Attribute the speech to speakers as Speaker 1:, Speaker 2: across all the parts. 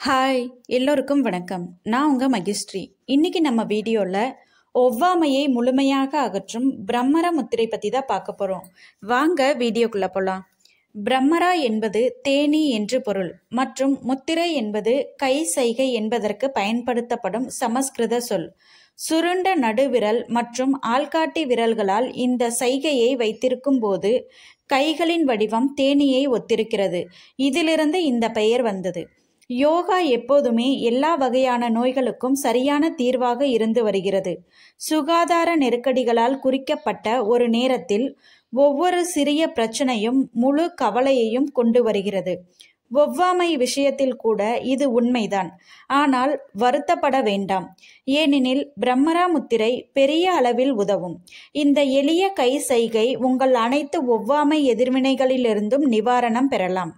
Speaker 1: hi எல்லோருக்கும் வணக்கம் நான் உங்கள் மகிஸ்ரீ இன்னைக்கு நம்ம வீடியோவில் ஒவ்வாமையை முழுமையாக அகற்றும் பிரம்மர முத்திரை பற்றி தான் பார்க்க போகிறோம் வாங்க வீடியோக்குள்ளே போகலாம் பிரம்மரா என்பது தேனி என்று பொருள் மற்றும் முத்திரை என்பது கை சைகை என்பதற்கு பயன்படுத்தப்படும் சமஸ்கிருத சொல் சுருண்ட நடுவிரல் மற்றும் ஆள்காட்டி விரல்களால் இந்த சைகையை வைத்திருக்கும் போது கைகளின் வடிவம் தேனியை ஒத்திருக்கிறது இதிலிருந்து இந்த பெயர் வந்தது யோகா எப்போதுமே எல்லா வகையான நோய்களுக்கும் சரியான தீர்வாக இருந்து வருகிறது சுகாதார நெருக்கடிகளால் குறிக்கப்பட்ட ஒரு நேரத்தில் ஒவ்வொரு சிறிய பிரச்சனையும் முழு கவலையையும் கொண்டு வருகிறது ஒவ்வாமை விஷயத்தில் கூட இது உண்மைதான் ஆனால் வருத்தப்பட வேண்டாம் ஏனெனில் பிரம்மரா முத்திரை பெரிய அளவில் உதவும் இந்த எளிய கை சைகை உங்கள் அனைத்து ஒவ்வாமை எதிர்வினைகளிலிருந்தும் நிவாரணம் பெறலாம்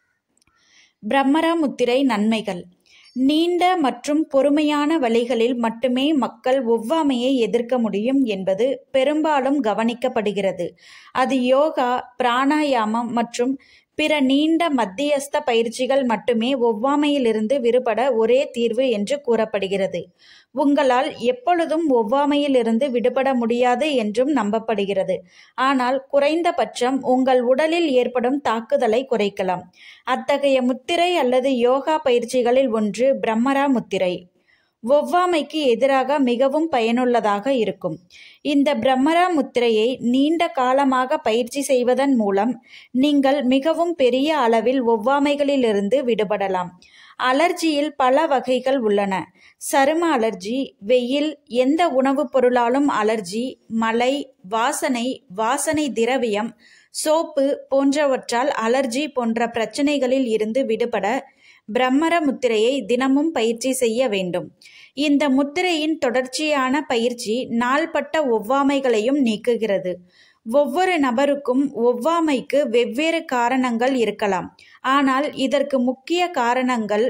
Speaker 1: பிரம்மரா முத்திரை நன்மைகள் நீண்ட மற்றும் பொறுமையான வழிகளில் மட்டுமே மக்கள் ஒவ்வாமையை எதிர்க்க முடியும் என்பது பெரும்பாலும் கவனிக்கப்படுகிறது அது யோகா பிராணாயாமம் மற்றும் பிற நீண்ட மத்தியஸ்த பயிற்சிகள் மட்டுமே ஒவ்வாமையிலிருந்து விடுபட ஒரே தீர்வு என்று கூறப்படுகிறது உங்களால் எப்பொழுதும் ஒவ்வாமையிலிருந்து விடுபட முடியாது என்றும் நம்பப்படுகிறது ஆனால் குறைந்தபட்சம் உங்கள் உடலில் ஏற்படும் தாக்குதலை குறைக்கலாம் அத்தகைய முத்திரை அல்லது யோகா பயிற்சிகளில் ஒன்று பிரம்மரா முத்திரை ஒவ்வாமைக்கு எதிராக மிகவும் பயனுள்ளதாக இருக்கும் இந்த பிரம்மரா முத்திரையை நீண்ட காலமாக பயிற்சி செய்வதன் மூலம் நீங்கள் மிகவும் பெரிய அளவில் ஒவ்வாமைகளிலிருந்து விடுபடலாம் அலர்ஜியில் பல வகைகள் உள்ளன சரும அலர்ஜி வெயில் எந்த உணவுப் பொருளாலும் அலர்ஜி மழை வாசனை வாசனை திரவியம் சோப்பு போன்றவற்றால் அலர்ஜி போன்ற பிரச்சனைகளில் இருந்து விடுபட பிரம்மர முத்திரையை தினமும் பயிற்சி செய்ய வேண்டும் இந்த முத்திரையின் தொடர்ச்சியான பயிற்சி நாள்பட்ட ஒவ்வாமைகளையும் நீக்குகிறது ஒவ்வொரு நபருக்கும் ஒவ்வாமைக்கு வெவ்வேறு காரணங்கள் இருக்கலாம் ஆனால் இதற்கு முக்கிய காரணங்கள்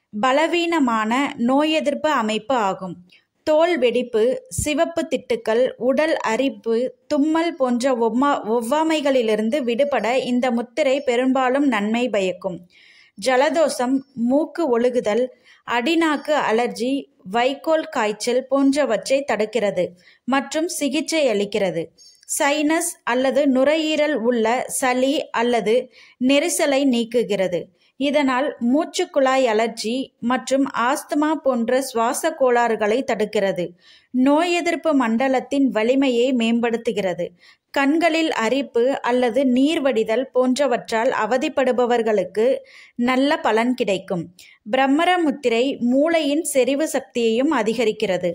Speaker 1: பலவீனமான நோய் எதிர்ப்பு அமைப்பு ஆகும் தோல் வெடிப்பு சிவப்பு திட்டுக்கள் உடல் அரிப்பு தும்மல் போன்ற ஒவ்வா ஒவ்வாமைகளிலிருந்து விடுபட இந்த முத்திரை பெரும்பாலும் நன்மை பயக்கும் ஜலதோஷம் மூக்கு ஒழுகுதல் அடிநாக்கு அலர்ஜி வைக்கோல் காய்ச்சல் போன்றவற்றை தடுக்கிறது மற்றும் சிகிச்சை அளிக்கிறது சைனஸ் அல்லது நுரையீரல் உள்ள சளி அல்லது நெரிசலை நீக்குகிறது இதனால் மூச்சுக்குழாய் அலர்ஜி மற்றும் ஆஸ்துமா போன்ற சுவாச கோளாறுகளை தடுக்கிறது நோய் எதிர்ப்பு மண்டலத்தின் வலிமையை மேம்படுத்துகிறது கண்களில் அரிப்பு அல்லது நீர் வடிதல் போன்றவற்றால் அவதிப்படுபவர்களுக்கு நல்ல பலன் கிடைக்கும் பிரம்மர முத்திரை மூளையின் செறிவு சக்தியையும் அதிகரிக்கிறது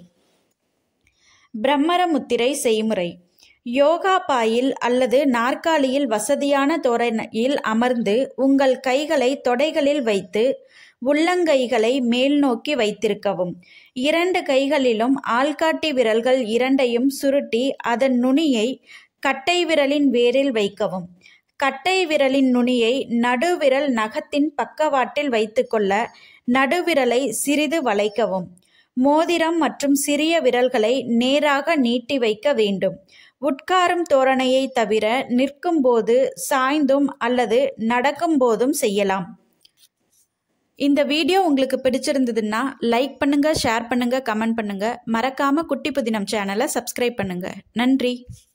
Speaker 1: பிரம்மர முத்திரை செய்முறை யோகா பாயில் அல்லது நாற்காலியில் வசதியான தோரணையில் அமர்ந்து உங்கள் கைகளை தொடைகளில் வைத்து உள்ளங்கைகளை மேல் நோக்கி வைத்திருக்கவும் இரண்டு கைகளிலும் ஆள்காட்டி விரல்கள் இரண்டையும் சுருட்டி அதன் நுனியை கட்டை விரலின் வேரில் வைக்கவும் கட்டை விரலின் நுனியை நடுவிரல் நகத்தின் பக்கவாட்டில் வைத்துக்கொள்ள நடுவிரலை சிறிது வளைக்கவும் மோதிரம் மற்றும் சிறிய விரல்களை நேராக நீட்டி வைக்க வேண்டும் உட்காரும் தோரணையை தவிர நிற்கும்போது சாய்ந்தும் அல்லது நடக்கும்போதும் செய்யலாம் இந்த வீடியோ உங்களுக்கு பிடிச்சிருந்ததுன்னா லைக் பண்ணுங்க ஷேர் பண்ணுங்க கமெண்ட் பண்ணுங்க மறக்காம குட்டி புதினம் சேனலை சப்ஸ்கிரைப் பண்ணுங்க நன்றி